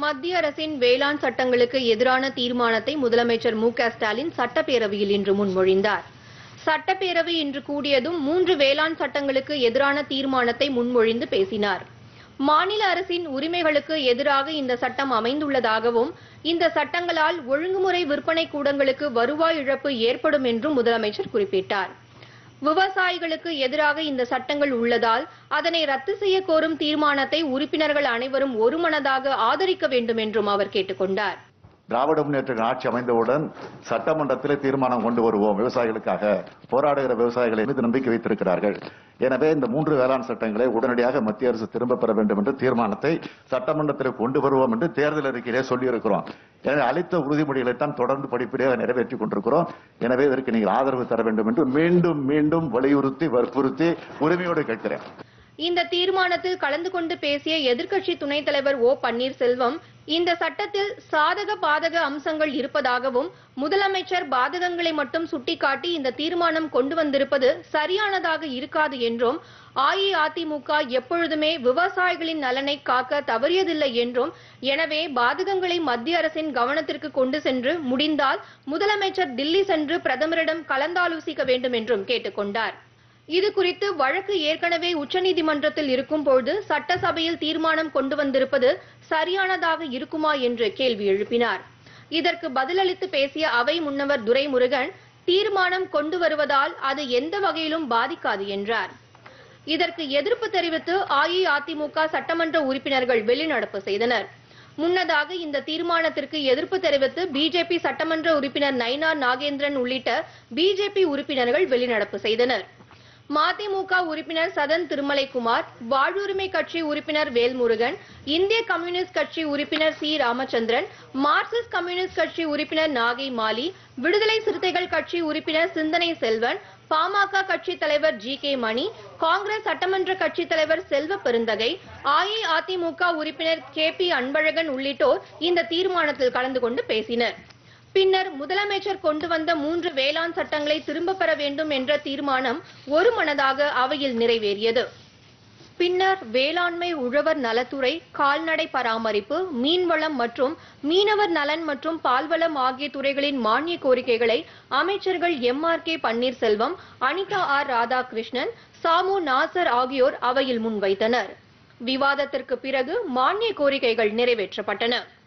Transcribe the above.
மத்திய அரசின் வேளாண் சட்டங்களுக்கு எதிரான தீர்மானத்தை முதலமைச்சர் மு க ஸ்டாலின் சட்டப்பேரவையில் இன்று முன்மொழிந்தார் சட்டப்பேரவை இன்று கூடியதும் மூன்று வேளாண் சட்டங்களுக்கு எதிரான தீர்மானத்தை முன்மொழிந்து பேசினார் மாநில அரசின் உரிமைகளுக்கு எதிராக இந்த சட்டம் அமைந்துள்ளதாகவும் இந்த சட்டங்களால் ஒழுங்குமுறை விற்பனை கூடங்களுக்கு வருவாய் இழப்பு ஏற்படும் என்றும் முதலமைச்சர் குறிப்பிட்டார் விவசாயிகளுக்கு எதிராக இந்த சட்டங்கள் உள்ளதால் அதனை ரத்து செய்ய கோரும் தீர்மானத்தை உறுப்பினர்கள் அனைவரும் ஒருமனதாக ஆதரிக்க வேண்டும் என்றும் அவர் கேட்டுக்கொண்டார் திராவிட முன்னேற்ற ஆட்சி அமைந்தவுடன் சட்டமன்றத்தில் தீர்மானம் கொண்டு வருவோம் விவசாயிகளுக்காக போராடுகிற விவசாயிகளை மீது நம்பிக்கை வைத்திருக்கிறார்கள் எனவே இந்த மூன்று வேளாண் சட்டங்களை உடனடியாக மத்திய அரசு திரும்ப பெற வேண்டும் என்று தீர்மானத்தை சட்டமன்றத்தில் கொண்டு வருவோம் என்று தேர்தல் அறிக்கையிலே சொல்லியிருக்கிறோம் எனவே அளித்த உறுதிமொழிகளை தான் தொடர்ந்து படிப்படியாக நிறைவேற்றிக் கொண்டிருக்கிறோம் எனவே இதற்கு நீங்கள் ஆதரவு தர வேண்டும் என்று மீண்டும் மீண்டும் வலியுறுத்தி வற்புறுத்தி உரிமையோடு கேட்கிறேன் இந்த தீர்மானத்தில் கலந்து கொண்டு பேசிய எதிர்க்கட்சி துணைத் தலைவர் ஓ பன்னீர்செல்வம் இந்த சட்டத்தில் சாதக பாதக அம்சங்கள் இருப்பதாகவும் முதலமைச்சர் பாதகங்களை மட்டும் சுட்டிக்காட்டி இந்த தீர்மானம் கொண்டு வந்திருப்பது சரியானதாக இருக்காது என்றும் அஇஅதிமுக எப்பொழுதுமே விவசாயிகளின் நலனை காக்க தவறியதில்லை என்றும் எனவே பாதகங்களை மத்திய அரசின் கவனத்திற்கு கொண்டு சென்று முடிந்தால் முதலமைச்சர் தில்லி சென்று பிரதமரிடம் கலந்தாலோசிக்க வேண்டும் என்றும் கேட்டுக்கொண்டார் இது குறித்து வழக்கு ஏற்கனவே உச்சநீதிமன்றத்தில் இருக்கும்போது சட்டசபையில் தீர்மானம் கொண்டு வந்திருப்பது சரியானதாக இருக்குமா என்று கேள்வி எழுப்பினார் இதற்கு பதிலளித்து பேசிய அவை முன்னவர் துரைமுருகன் தீர்மானம் கொண்டு வருவதால் அது எந்த வகையிலும் பாதிக்காது என்றார் இதற்கு எதிர்ப்பு தெரிவித்து அஇஅதிமுக சட்டமன்ற உறுப்பினர்கள் வெளிநடப்பு செய்தனர் முன்னதாக இந்த தீர்மானத்திற்கு எதிர்ப்பு தெரிவித்து பிஜேபி சட்டமன்ற உறுப்பினர் நயினார் நாகேந்திரன் உள்ளிட்ட பிஜேபி உறுப்பினர்கள் வெளிநடப்பு செய்தனர் மதிமுக உறுப்பினர் சதன் திருமலைக்குமார் வாழ்வுரிமை கட்சி உறுப்பினர் வேல்முருகன் இந்திய கம்யூனிஸ்ட் கட்சி உறுப்பினர் சி ராமச்சந்திரன் மார்க்சிஸ்ட் கம்யூனிஸ்ட் கட்சி உறுப்பினர் நாகை மாலி விடுதலை சிறுத்தைகள் கட்சி உறுப்பினர் சிந்தனை செல்வன் பாமக கட்சி தலைவர் ஜி கே மணி காங்கிரஸ் சட்டமன்ற கட்சி தலைவர் செல்வ பெருந்தகை அஇஅதிமுக உறுப்பினர் கே பி அன்பழகன் உள்ளிட்டோர் இந்த தீர்மானத்தில் கலந்து கொண்டு பேசினர் பின்னர் முதலமைச்சர் கொண்டு வந்த மூன்று வேளாண் சட்டங்களை திரும்ப பெற வேண்டும் என்ற தீர்மானம் ஒருமனதாக அவையில் நிறைவேறியது பின்னர் வேளாண்மை உழவர் நலத்துறை கால்நடை பராமரிப்பு மீன்வளம் மற்றும் மீனவர் நலன் மற்றும் பால்வளம் ஆகிய துறைகளின் மானிய கோரிக்கைகளை அமைச்சர்கள் M R K Panneerselvam Anitha R Radhakrishnan Samu Nasar ஆகியோர் அவையில் முன்வைத்தனர் விவாதத்திற்கு பிறகு மானிய கோரிக்கைகள் நிறைவேற்றப்பட்டன